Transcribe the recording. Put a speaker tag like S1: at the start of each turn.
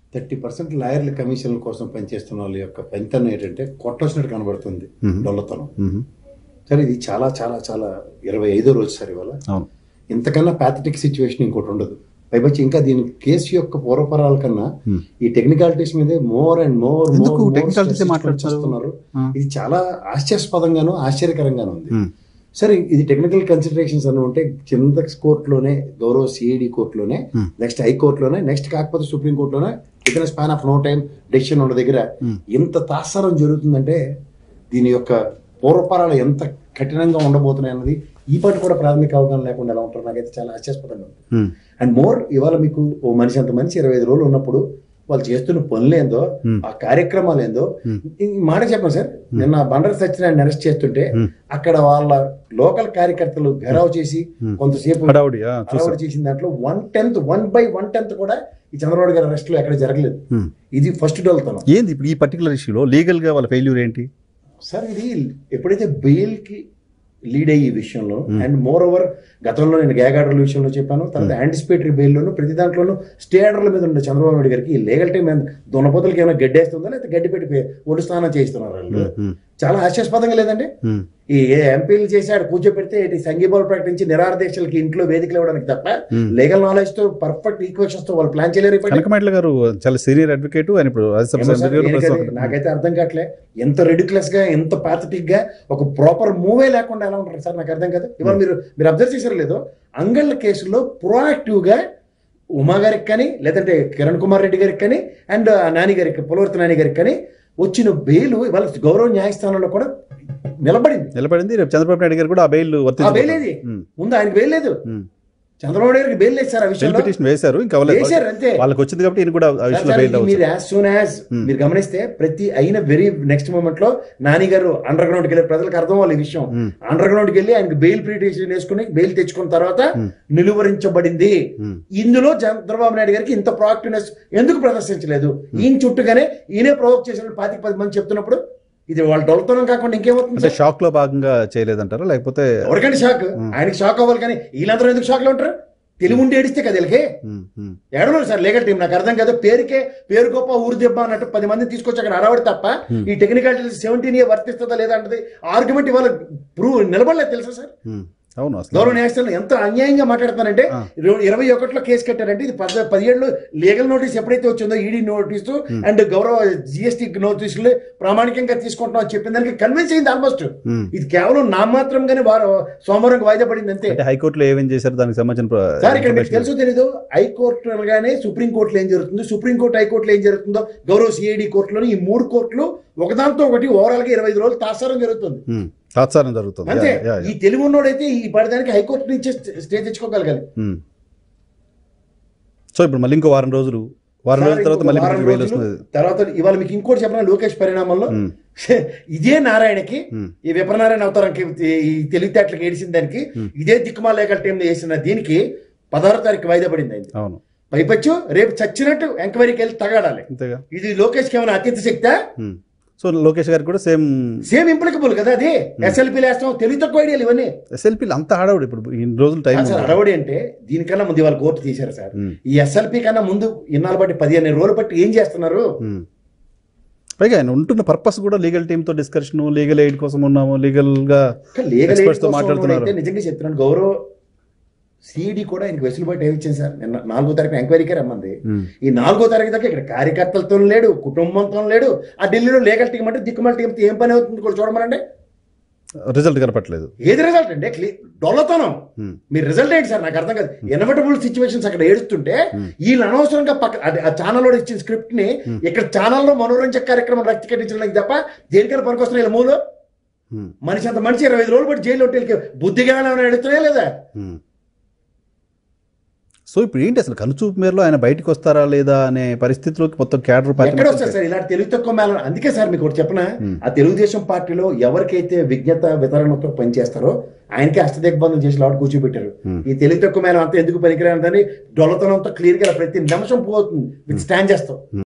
S1: Thirty percent లాయర్ల కమిషన్ల కోసం పనిచేస్తున్న వాళ్ళ యొక్క పనితనం ఏంటంటే కొట్టొచ్చినట్టు కనబడుతుంది డొల్లతనం
S2: మ్మ్.
S1: సరే ఇది చాలా చాలా చాలా ఇరవై ఐదో రోజు సార్ ఇవాళ
S2: అవును
S1: ఇంతకన్నా ప్యాథటిక్ సిచ్యువేషన్ ఇంకోటి ఉండదు పైపచ్చి ఇంకా దీని కేసు యొక్క పూర్వపరాల కన్నా
S2: Hmm.
S1: ఈ టెక్నికాలిటీస్ మీదే మోర్ అండ్ మోర్
S2: ఎందుకు technicalities ఏ మాట్లాడుతున్నారు?
S1: చేస్తున్నారు
S2: Ah.
S1: ఇది చాలా ఆశ్చర్యాస్పదంగాను ఆశ్చర్యకరంగాను ఉంది
S2: మ్మ్.
S1: సరే ఇది టెక్నికల్ కన్సిడరేషన్స్ అని ఉంటే కింద కోర్టులోనే గౌరవ సిఐడి కోర్టులోనే
S2: Hmm.
S1: నెక్స్ట్ హైకోర్టులోనే నెక్స్ట్ కాకపోతే సుప్రీం కోర్టులోనే with span of no time decision ఉన్న దగ్గర
S2: Hmm.
S1: ఇంత తాత్సారం జరుగుతుందంటే దీని యొక్క పూర్వపరాలు ఎంత కఠినంగా ఉండబోతున్నాయి అన్నది ఈ పాటి కూడా ప్రాథమిక అవగాహన లేకుండా ఎలా ఉంటారు నాకైతే చాలా ఆశ్చర్యపదంగా ఉంది
S2: మ్మ్.
S1: అండ్ మోర్ ఇవాళ మీకు ఓ మనిషి అంత మనిషి ఇరవై ఐదు రోజులు ఉన్నప్పుడు వాళ్ళు చేస్తున్న పనులేందో
S2: Hmm.
S1: ఆ కార్యక్రమాలు ఏందో
S2: Hmm.
S1: ఈ మాట చెప్పండి సార్ నిన్న బండర సత్యనారాయణ అరెస్ట్ చేస్తుంటే
S2: Hmm.
S1: అక్కడ వాళ్ళ లోకల్ కార్యకర్తలు ఘెరావ్ చేసి
S2: Hmm.
S1: కొంతసేపు
S2: హడావుడి ఆ, చూసా
S1: హడావుడి చేసిన దాంట్లో one tenth one by one tenth కూడా ఈ చంద్రబాబు గారి అరెస్ట్ లో ఎక్కడ జరగలేదు
S2: మ్మ్.
S1: ఇది ఫస్ట్ డోల్తనం
S2: ఏంది ఇప్పుడు ఈ పర్టికులర్ ఇష్యూలో లీగల్ గా వాళ్ళ ఫెయిల్యూర్ ఏంటి
S1: సార్ ఇది ఎప్పుడైతే బెయిల్ కి లీడ్ అయ్యే ఈ విషయంలో అండ్ మోర్ ఓవర్ గతంలో నేను గ్యాగ్ ఆర్డర్ల విషయంలో చెప్పాను తర్వాత యాంటిసిపేటరీ బెయిల్లోను ప్రతి దాంట్లోనూ స్టే ఆర్డర్ల మీద ఉండే చంద్రబాబు నాయుడు గారికి ఈ లీగల్ టైం దున్నపోతలకి ఏమైనా గడ్డేస్తుందా లేకపోతే గడ్డి పెట్టి ఒడి స్నానం చేస్తున్నారు వాళ్ళు
S2: మ్మ్.
S1: చాలా ఆశ్చర్యస్పదంగా లేదండి
S2: మ్మ్.
S1: ఈ ఏ ఎంపీలు చేశాడు కూర్చోపెడితే ఇటు సంఘీభావం ప్రకటించి నిరారదీక్షలకి ఇంట్లో వేదికలు ఇవ్వడానికి తప్ప
S2: Hmm.
S1: లీగల్ నాలెడ్జ్ తో పర్ఫెక్ట్ ఈక్వేషన్స్ తో వాళ్ళు ప్లాన్ చేయలేరు ఇప్పటికీ.
S2: కనకమేట్ల గారు చాలా సీనియర్ అడ్వకేట్ ఆయన ఇప్పుడు రాజ్యసభ
S1: ఏమో సార్,
S2: సభ్యులు
S1: దేనికి
S2: ప్రస్తుతం
S1: అది? నాకైతే అర్థం కావట్లే ఎంత రెడిక్యులస్ గా ఎంత పాథటిక్ గా ఒక ప్రాపర్ మూవే లేకుండా ఎలా ఉంటారు సార్ నాకు అర్థం కాదు ఇవాళ మీరు మీరు అబ్జర్వ్ చేశారు లేదో అంగళ్ళ కేసులో ప్రొయాక్టివ్ గా ఉమా గారికి కానీ లేదంటే కిరణ్ కుమార్ రెడ్డి గారికి కానీ అండ్ నాని గారికి పులవర్తి నాని గారికి కానీ వచ్చిన బెయిల్ ఇవాళ గౌరవ న్యాయస్థానంలో కూడా నిలబడింది
S2: నిలబడింది రేపు చంద్రబాబు నాయుడు గారు కూడా ఆ బెయిల్
S1: ఆ బెయిల్ ఏది ముందు ఆయనకి బెయిల్ లేదు చంద్రబాబు నాయుడు గారికి బెయిల్ లేదు సార్ ఆ
S2: బెయిల్
S1: విషయంలో
S2: పిటిషన్ వేశారు ఇంకా అవ్వలేదు
S1: వేశారు అంతే
S2: వాళ్ళకి వచ్చింది కాబట్టి ఈయన కూడా ఆ విషయంలో
S1: సార్,
S2: బెయిల్
S1: ఇది మీరు
S2: అవ్వచ్చు
S1: యాజ్ సూన్ యాజ్
S2: Hmm.
S1: మీరు గమనిస్తే ప్రతి అయిన వెరీ నెక్స్ట్ మూమెంట్ లో నాని గారు అండర్ గ్రౌండ్ కి వెళ్ళి ప్రజలకు అర్థం అవ్వాలి ఈ విషయం
S2: Hmm.
S1: అండర్ గ్రౌండ్ కి వెళ్ళి ఆయనకి బెయిల్ పిటిషన్ వేసుకుని బెయిల్ తెచ్చుకున్న తర్వాత
S2: Hmm.
S1: నిలువరించబడింది
S2: Hmm.
S1: ఇందులో చంద్రబాబు నాయుడు గారికి ఇంత ప్రొయాక్టివ్నెస్ ఎందుకు ప్రదర్శించలేదు ఈయన చుట్టుగానే ఈయనే ప్రొవోక్ చేసిన పాతిక పది మంది చెప్తున్నప్పుడు ఇది వాళ్ళ డొలతనం కాకుండా ఇంకేమవుతుంది
S2: అంటే
S1: సార్?
S2: షాక్ లో భాగంగా చేయలేదంటారా లేకపోతే
S1: ఎవరికంటే షాక్ ఆయనకి షాక్ అవ్వాలి కానీ వీళ్ళందరూ ఎందుకు షాక్ లో ఉంటారు తెలుగు ఉండి ఏడిస్తే కదా వీళ్ళకి
S2: ఉమ్, ఉమ్,
S1: ఏడవరు సార్ లీగల్ టీం నాకు అర్థం కాదు పేరుకే పేరు గొప్ప ఊరు దెబ్బ అన్నట్టు పది మందిని తీసుకొచ్చి అక్కడ అడవడి తప్ప ఈ టెక్నికాలిటీ సెవెంటీన్ ఇయర్ వర్తిస్తుందా లేదా అన్నది ఆర్గ్యుమెంట్ ఇవాళ ప్రూవ్ నిలబడలేదు తెలుసా సార్
S2: ఉమ్. అవును అసలు
S1: గౌరవ న్యాయస్థానం ఎంత అన్యాయంగా మాట్లాడుతున్నారంటే
S2: ఆ.
S1: ఇరవై- ఇరవై ఒకటిలో కేసు కట్టారంటే ఇది పద పదిహేడులో లీగల్ నోటీస్ ఎప్పుడైతే వచ్చిందో ఈడీ నోటీసు అండ్ గౌరవ జిఎస్టీ నోటీసులు ప్రామాణికంగా తీసుకుంటాం అని చెప్పిన దానికి కన్విన్స్ అయింది ఆల్మోస్ట్
S2: ఉమ్.
S1: ఇది కేవలం నామాత్రంగానే వారు సోమవారం వాయిదా పడింది అంతే
S2: అంటే హైకోర్టులో ఏమేం చేశారు దానికి సంబంధించిన ప్ర-
S1: సార్ ఇక్కడ మీకు
S2: information-
S1: తెలుసు తెలీదు హైకోర్టు అనగానే సుప్రీం కోర్టులో ఏం జరుగుతుంది సుప్రీం కోర్టు హైకోర్టులో ఏం జరుగుతుందో గౌరవ సిఐడి కోర్టులో ఈ మూడు కోర్టులు ఒకదాంతో ఒకటి ఓవరాల్ గా ఇరవై ఐదు రోజులు తాత్సారం జరుగుతుంది
S2: ఉమ్. తాత్సారం జరుగుతుంది
S1: అంతే
S2: యా, యా,
S1: ఈ
S2: యా.
S1: తెలుగు ఉన్నోడైతే ఈ పడదానికి హైకోర్టు నుంచి స్టే తెచ్చుకోగలగాలి
S2: ఉమ్. సో ఇప్పుడు మళ్ళీ ఇంకో వారం రోజులు వారం రోజుల
S1: సార్,
S2: తర్వాత మళ్ళీ
S1: ఇంకొక వారం
S2: బెయిల్
S1: రోజులు,
S2: వస్తుంది
S1: తర్వాత ఇవాళ మీకు ఇంకోటి చెప్పిన లోకేష్ పరిణామంలో
S2: ఉమ్.
S1: ఇదే నారాయణకి
S2: ఉమ్.
S1: ఈ విప్రనారాయణ అవతారంకి ఈ తెలివితేటలకు ఏడిసిన దానికి ఇదే దిక్కుమాల లేఖల టీం వేసిన దీనికి పదహారో తారీఖు వాయిదా పడింది అయింది
S2: అవును
S1: పైపచ్చు రేపు చచ్చినట్టు ఎంక్వైరీకి వెళ్ళి తగాడాలి
S2: అంతేగా
S1: ఇది లోకేష్కి ఏమైనా అత్యంత శక్తా
S2: ఉమ్. సో లోకేష్ గారికి కూడా సేమ్
S1: సేమ్ ఇంప్లికబుల్ కదా అది ఎస్ఎల్పీ వేస్తాం తెలివి తక్కువ ఐడియాలు ఇవన్నీ
S2: ఎస్ఎల్పీలు అంత హడావుడు ఇప్పుడు ఇన్ని రోజులు టైం
S1: సార్ అడవడి అంటే దీనికన్నా ముందు ఇవాళ కోర్టు తీశారు సార్
S2: ఉమ్.
S1: ఈ ఎస్ఎల్పీ కన్నా ముందు ఇన్నాళ్ళు బట్టి పదిహేను రోజులు బట్టి ఏం చేస్తున్నారు
S2: ఉమ్. పైగా ఆయన ఉంటున్న పర్పస్ కూడా లీగల్ టీమ్ తో డిస్కషన్ లీగల్ ఎయిడ్ కోసం ఉన్నాము లీగల్ గా
S1: లీగల్
S2: Experts తో మాట్లాడుతున్నారు.
S1: అయితే నిజంగా చెప్తున్నాను గౌరవ సిఈడి కూడా ఆయనకి వెసులుబాటు ఏమి ఇచ్చింది సార్ నిన్న నాలుగో తారీఖు ఎంక్వైరీకే రమ్మంది
S2: ఉమ్.
S1: ఈ నాలుగో తారీఖు దాకా ఇక్కడ కార్యకర్తలతో లేడు కుటుంబంతో లేడు ఆ ఢిల్లీలో లీగల్ టీం అంటే దిక్కుమాల టీం ఏం పని అవుతుంది కూడా చూడమనండి
S2: రిజల్ట్ కనపట్లేదు
S1: ఏది రిజల్ట్ అంటే క్లీ డొల్లతనం
S2: ఉమ్.
S1: మీ రిజల్ట్ ఏంటి సార్ నాకు అర్థం కాదు ఎనవటబుల్ సిచ్యువేషన్స్ అక్కడ ఏడుస్తుంటే వీళ్ళు అనవసరంగా పక్క అది ఆ ఛానల్లో ఇచ్చిన స్క్రిప్ట్ ని ఇక్కడ ఛానల్లో మనోరంజక కార్యక్రమం రక్తి కట్టించడానికి తప్ప దేనికైనా పనికొస్తున్నాయి వీళ్ళ మూలు
S2: ఉమ్.
S1: మనిషి అంత మనిషి ఇరవై ఐదు రోజులు బట్టి జైలు హోటల్కి బుద్ధిగా ఏమైనా ఎడుతున్నాయా లేదా
S2: ఉమ్. సో ఇప్పుడు ఏంటి అసలు కనుచూపు మేరలో ఆయన బయటకు వస్తారా లేదా అనే పరిస్థితిలోకి మొత్తం క్యాడర్ పార్టీ
S1: ఎక్కడ వస్తారు సార్ ఇలాంటి తెలుగు తక్కువ మేళ అందుకే సార్ మీకు ఒకటి చెప్పనా ఆ తెలుగుదేశం పార్టీలో ఎవరికైతే విజ్ఞత వితరణతో పనిచేస్తారో ఆయనకి అష్టదిగ్బంధం చేసి లాడు కూర్చోబెట్టారు ఈ తెలుగు తక్కువ మేళం అంతా ఎందుకు పనికిరాని డొల్లతనంతో క్లియర్ గా ప్రతి నిమిషం పోతుంది స్టాండ్ చేస్తాం